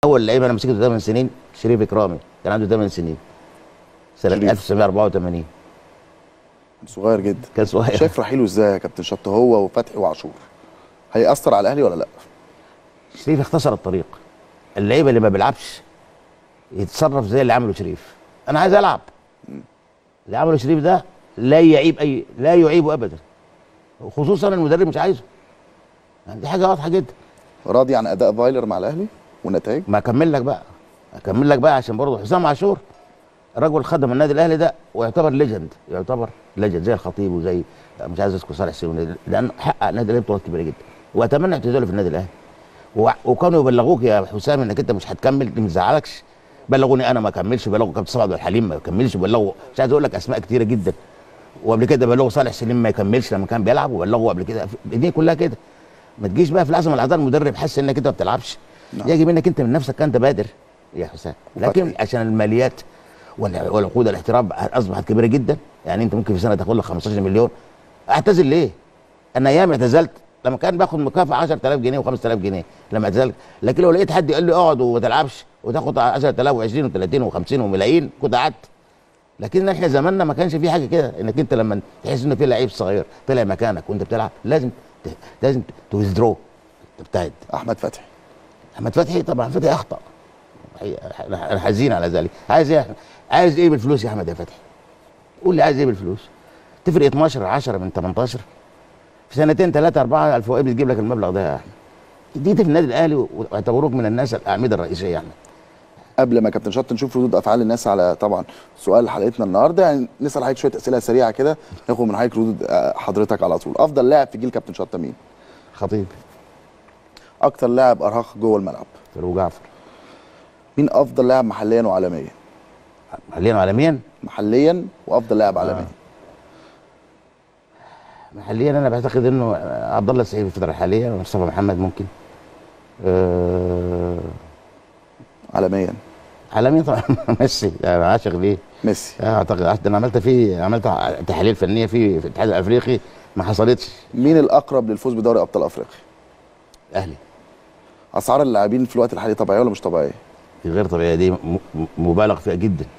اول لعيب انا مسكته 8 سنين شريف اكرامي كان عنده 8 سنين سنه شريف. 1984 صغير جدا كان صغير شايف رحيله ازاي يا كابتن شط هو وفتحي وعاشور هيأثر على الاهلي ولا لا شريف اختصر الطريق اللعيبه اللي ما بيلعبش يتصرف زي اللي عمله شريف انا عايز العب اللي عمله شريف ده لا يعيب اي لا يعيبه ابدا خصوصا المدرب مش عايزه يعني دي حاجه واضحه جدا راضي عن اداء فايلر مع الاهلي والنتائج ما اكمل لك بقى اكمل لك بقى عشان برضه حسام عاشور رجل خدم النادي الاهلي ده ويعتبر ليجند يعتبر ليجند زي الخطيب وزي مش عايز اذكر صالح سيوني لان حقق النادي الاهلي بطولات كبيره جدا واتمنى اعتزاله في النادي الاهلي وع- وكانوا يبلغوك يا حسام انك انت مش هتكمل دي ما تزعلكش بلغوني انا ما اكملش بلغوا كابتن صعد الحليم ما يكملش بلغوا مش عايز اقول لك اسماء كتيره جدا وقبل كده بلغوا صالح سليم ما يكملش لما كان بيلعب وبلغوا قبل كده دي كلها كده ما تجيش بقى في الازمه الاعضاء المدرب حاسس انك انت ما بتلعبش نعم. يجب انك انت من نفسك انت بادر يا حسام لكن وفتحي. عشان الماليات وال- والعقود الاحتراف اصبحت كبيره جدا يعني انت ممكن في سنه تاخد لك 15 مليون اعتزل ليه؟ انا ايام اعتزلت لما كان باخد مكافاه 10000 جنيه و5000 جنيه لما اعتزلت لكن لو لقيت حد يقول لي اقعد وما تلعبش وتاخد 10000 و20 و30 و50 وملايين كنت قعدت لكن احنا زماننا ما كانش في حاجه كده انك انت لما تحس ان في لعيب صغير طلع مكانك وانت بتلعب لازم ت- لازم تويزدرو تبتعد احمد فتحي احمد فتحي طبعا فتحي اخطا حقيقة انا أنا حزين على ذلك عايز ايه عايز ايه بالفلوس يا احمد يا فتحي قول لي عايز ايه بالفلوس تفرق 12 10 من 18 في سنتين ثلاثه اربعه الف وإيه بتجيب لك المبلغ ده يا احمد دي في النادي الاهلي واعتبروك من الناس الاعمده الرئيسيه يا احمد قبل ما كابتن شط نشوف ردود افعال الناس على طبعا سؤال حلقتنا النهارده يعني نسال حضرتك شويه اسئله سريعه كده ناخد من حضرتك ردود آه، حضرتك على طول افضل لاعب في جيل كابتن شط مين خطيب اكتر لاعب ارهق جوه الملعب فاروق جعفر مين افضل لاعب محليا وعالميا حاليا وعالميا محليا وافضل لاعب عالميا محليا انا بعتقد انه عبد الله السعيد في الفتره الحاليه ومصطفى محمد ممكن أه عالميا عالميا طبعا ميسي انا عاشق ليه ميسي اعتقد عشان انا عملت فيه عملت تحاليل فنيه فيه في الاتحاد الافريقي ما حصلتش مين الاقرب للفوز بدوري ابطال افريقيا اهلي اسعار اللاعبين في الوقت الحالي طبيعيه ولا مش طبيعيه دي غير طبيعيه دي م- م- مبالغ فيها جدا